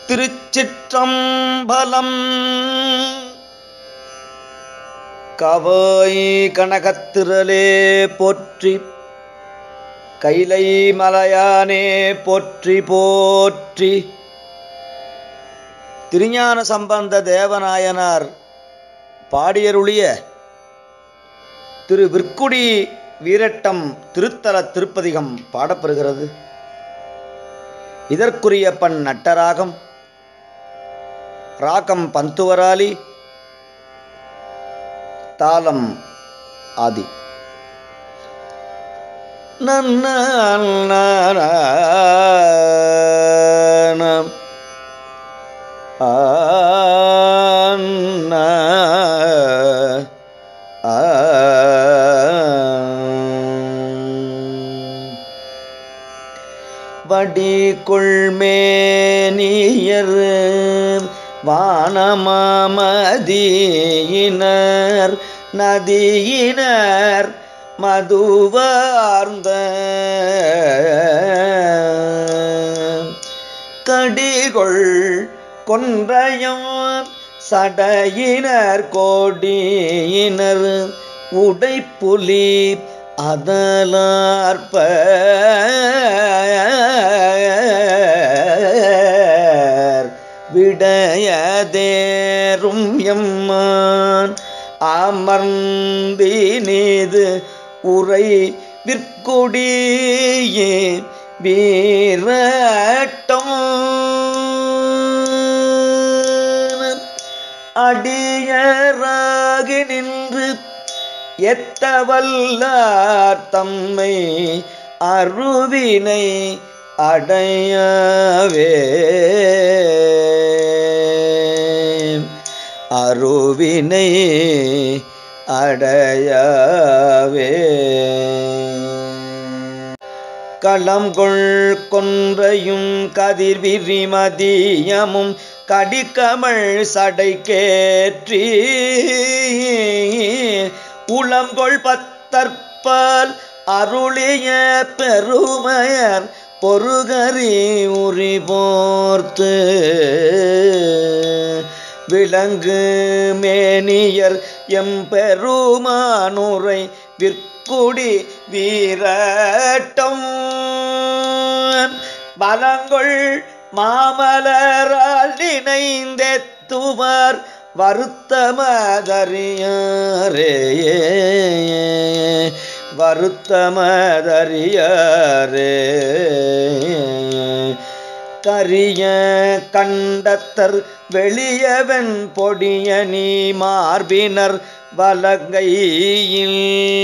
திருச்சிற்றம்பலம் கவாய் கனகத்திரலே போற்றி கைலை மலையானே போற்றி போற்றி திருஞான சம்பந்த தேவநாயனார் பாடியருளிய திரு விற்குடி வீரட்டம் திருத்தல திருப்பதிகம் பாடப்பெறுகிறது இதற்குரிய பண் நட்டராகம் ராகம் பந்துவராலி தாளம் ஆதி நன்ன வடிகொள்மேனியர் வானமாமதியினர் நதியினர் மதுவார்ந்த கடிகொள் கொன்றையும் சடையினர் கோடியினர் உடைப்புலி அதலார்ப்ப விடையதேரும் எம்மான் அமர்ந்தினீது உரை விற்குடியே வீரட்டம் அடியராகி நின்று எத்தவல்லார் தம்மை அருவினை அடையவே அருவினை அடையவே களம்கொள் கொன்றையும் கதிர்விரி மதியமும் கடிக்கமள் சடைக்கேற்றி உளங்கொள் பத்தற்பால் அருளிய பெருமையர் பொருகரி உரி போர்த்து விலங்கு மேனியர் எம்பெருமானுரை விற்குடி வீரட்டம் பலங்கொள் மாமலரால் நினைந்தெத்துவார் வருத்தமதறியாரே வருத்தமதறியாரே கரிய கண்டத்தர் வெளியவன் பொடிய நீ மார்பினர் வலங்கையில்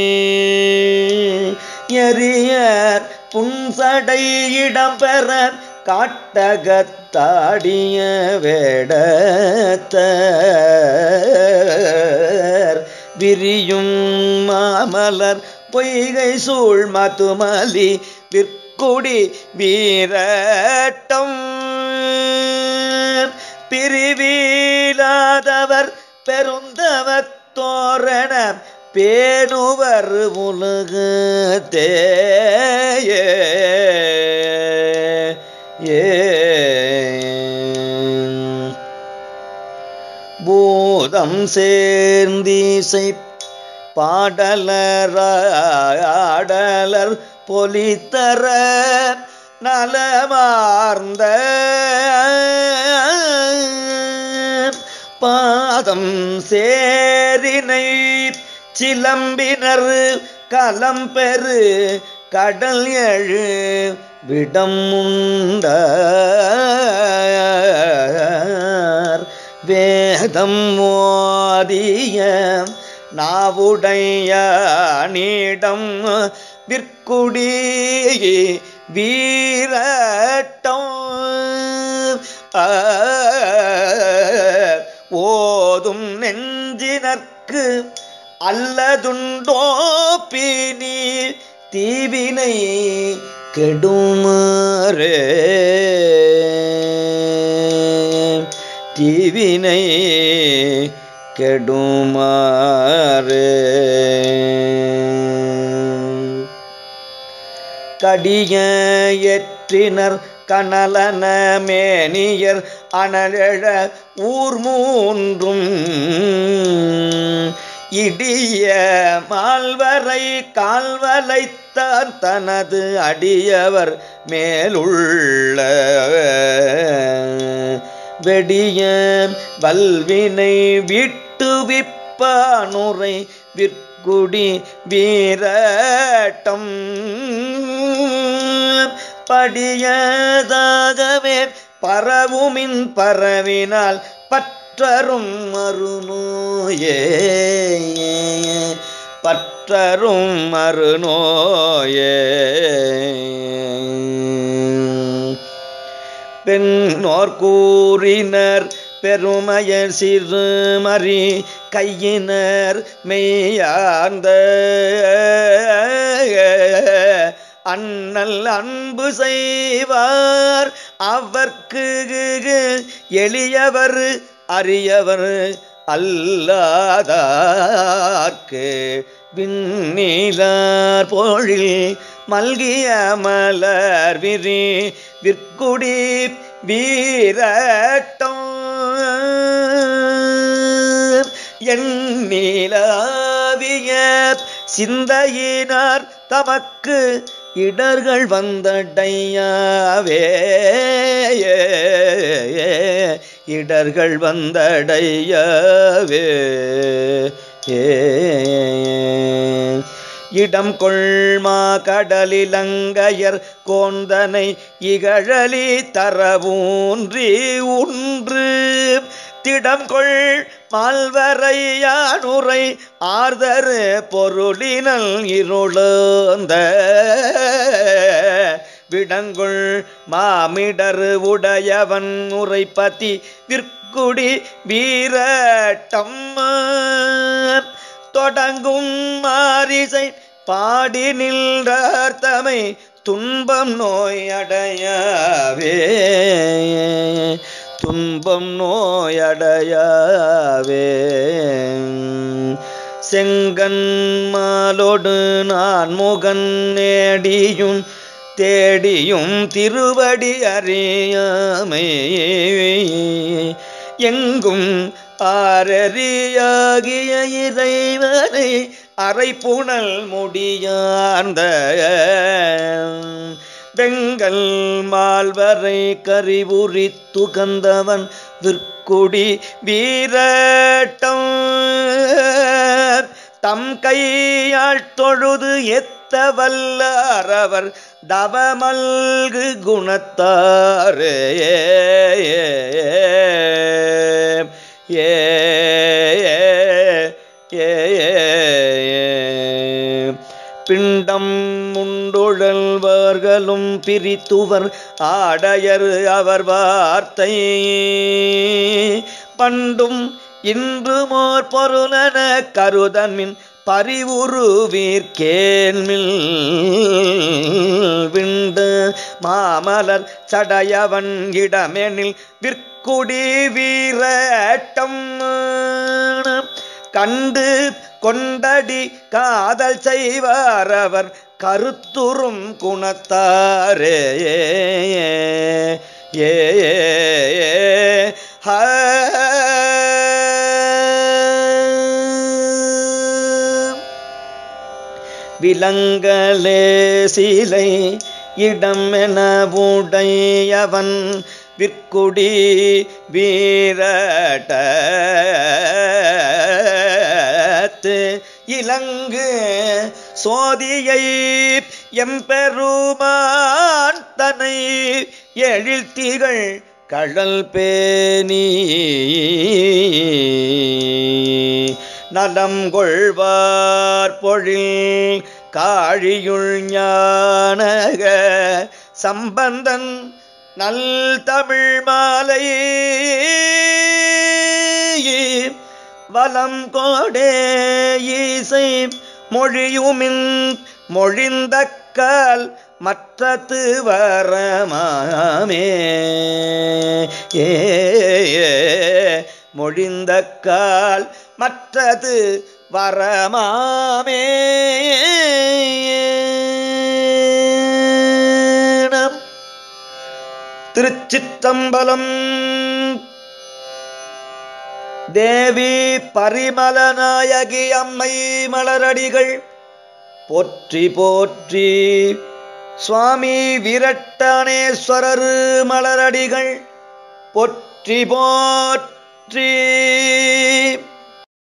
எரியர் புன்சடை இடம்பெற காட்டகத்தாடிய வேடத்தர் விரியும் மாமலர் பொய்கை சூழ் மதுமலி விற்குடி வீரட்டம் பிரிவீலாதவர் பெருந்தவத் தோரண பேணுவர் உலகத்தே ஏ பூதம் சேர்ந்தீசை பாடலர் பொலித்தர நலமார்ந்த பாதம் சேரினை சிலம்பினர் கலம்பெரு கடல் எழு விடம் உண்ட வேதம் மோதிய நாவுடைய நீடம் விற்குடி வீரட்டம் ஓதும் நெஞ்சினர்க்கு அல்லதுண்டோ பினி தீவினை கெடுமாறே தீவினை கெடுமாறே கடிய எற்றினர் கனலன மேனியர் அனழ ஊர் மூன்றும் இடிய மால்வரை கால்வலைத்தான் தனது அடியவர் மேலுள்ள வெடிய வல்வினை விட்டுவிப்பானுரை விற்குடி வீரட்டம் படியதாகவே பரவுமின் பரவினால் பற்றரும் மறுநோயே பற்றரும் மறுநோயே பெண்ணோர் கூறினர் பெருமையர் சிறுமறி கையினர் மெய்யார்ந்த அண்ணல் அன்பு செய்வார் அவர்க்கு எளியவர் அரியவர் அல்லாதார்க்கு விண்ணீலார் பொழில் மல்கிய மலர் விரி விற்குடி வீரட்டம் எண்ணிலாவிய சிந்தையினார் தமக்கு இடர்கள் வந்தடையாவே இடர்கள் வந்தடையவே இடம் கொள்மா கடலிலங்கையர் கோந்தனை இகழலி தரவூன்றி உன்று திடம் கொள் மால்வரையானுரை ஆர்தரு பொருளினல் இருளந்த விடங்குள் மாமிடர் உடையவன் உரைப்பதி விற்குடி வீரட்டம் தொடங்கும் மாரிசை பாடி நின்றார் தமை துன்பம் நோய் அடையவே துன்பம் நோயடையாவே செங்கன் மாலோடு நான் முகன் நேடியும் தேடியும் திருவடி அறியாமை எங்கும் ஆரறியாகிய இறைவனை அரைப்புணல் முடியார்ந்த வெங்கல் மால்வரை கரிவுரி துகந்தவன் விற்குடி வீரட்டம் தம் கையாள் தொழுது எத்த வல்லாரவர் தவமல்கு குணத்தாரே ஏ ஏ பிண்டம் உண்டுழல்வார்களும் பிரித்துவர் ஆடையர் அவர் வார்த்தை பண்டும் இன்றுமோர் பொருளன கருதன்மின் பரிவுருவீர்கேன்மில் விண்டு மாமலர் சடையவன் இடமெனில் விற்குடி வீரட்டம் கண்டு கொண்டடி காதல் செய்வார் அவர் கருத்துறும் குணத்தாரே ஏ ஹ விலங்கலே சிலை இடம் என உடையவன் விற்குடி வீரட்டு இலங்கு சோதியை எம்பெருமான் தனை எழில்திகள் கடல் பேணி நலம் கொள்வார் பொழில் காழியுள் ஞானக சம்பந்தன் நல் தமிழ் மாலை வலம் கோடே இசை மொழியுமின் மொழிந்தக்கால் மற்றது வரமாமே ஏ மொழிந்தக்கால் மற்றது வரமாமே திருச்சிற்றம்பலம் தேவி பரிமலநாயகி அம்மை மலரடிகள் போற்றி போற்றி சுவாமி விரட்டணேஸ்வரர் மலரடிகள் போற்றி போற்றி